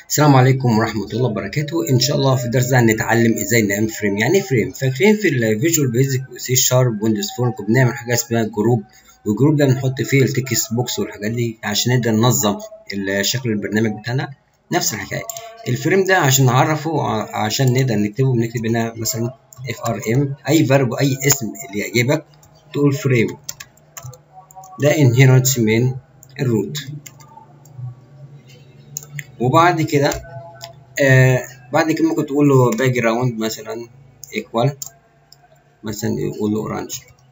السلام عليكم ورحمة الله وبركاته إن شاء الله في الدرس ده هنتعلم إزاي نعمل فريم يعني إيه فريم فاكرين في الفيجوال بيزك وسي شارب ويندوز فون كنا بنعمل حاجة اسمها جروب والجروب ده بنحط فيه التكست بوكس والحاجات دي عشان نقدر ننظم شكل البرنامج بتاعنا نفس الحكاية الفريم ده عشان نعرفه عشان نقدر نكتبه بنكتب هنا مثلا اف ار ام أي فيرب أي اسم اللي يعجبك تقول فريم ده inherits من الروت وبعد كده آه بعد كده ممكن تقول له باك جراوند مثلا ايكوال مثلا يقول له اورانج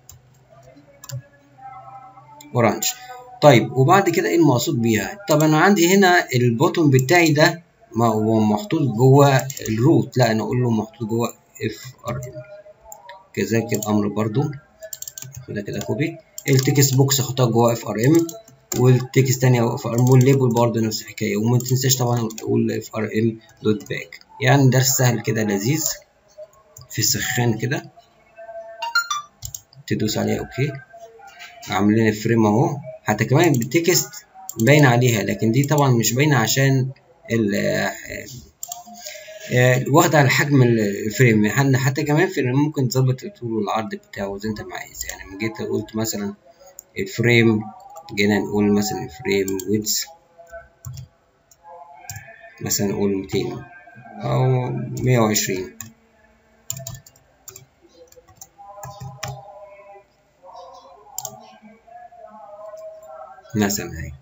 اورانج طيب وبعد كده ايه المقصود بيها طب انا عندي هنا البوتون بتاعي ده ما هو محطوط جوه الروت لا انا اقول له محطوط جوه اف ار ام كذلك الامر برضو خدها كده كوبي التكست بوكس احطها جوه اف ار ام والتكست تانية اف ار ام والليبل برضه نفس الحكاية وما تنساش طبعا تقول اف ار ام دوت باك يعني درس سهل كده لذيذ في السخان كده تدوس عليه اوكي عاملين الفريم اهو حتى كمان التكست باين عليها لكن دي طبعا مش باينة عشان ال واخدة على حجم الفريم حتى كمان في ممكن تظبط الطول والعرض بتاعه زي انت ما عايز يعني لما جيت قلت مثلا الفريم جينا نقول مثلا فريم ويدز مثلا نقول ميتين أو مية وعشرين مثلا هاي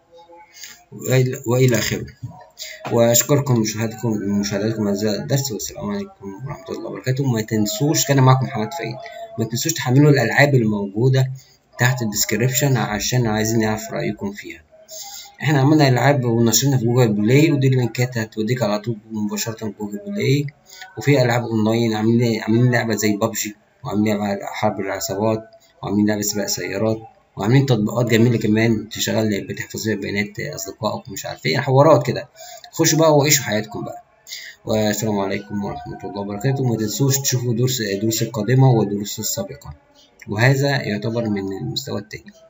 وإلى آخره وأشكركم مشاهدتكم مشاهدتكم هذا الدرس والسلام عليكم ورحمة الله وبركاته وما تنسوش كان معكم محمد فايد ما تنسوش تحملوا الألعاب الموجودة تحت الديسكريبشن عشان عايزين نعرف رأيكم فيها احنا عملنا العاب ونشرنا في جوجل بلاي ودي اللينكات هتوديك على طول مباشرة جوجل بلاي وفي العاب اونلاين عاملين عاملين لعبة زي بابجي وعاملين لعبة حرب العصابات وعاملين لعبة سباق سيارات وعاملين تطبيقات جميلة كمان تشغل بتحفظ فيها بيانات أصدقائك ومش عارف ايه حوارات كده خشوا بقى وعيشوا حياتكم بقى والسلام عليكم ورحمة الله وبركاته وما تنسوش تشوفوا دروس الدروس القادمة والدروس السابقة وهذا يعتبر من المستوى التاني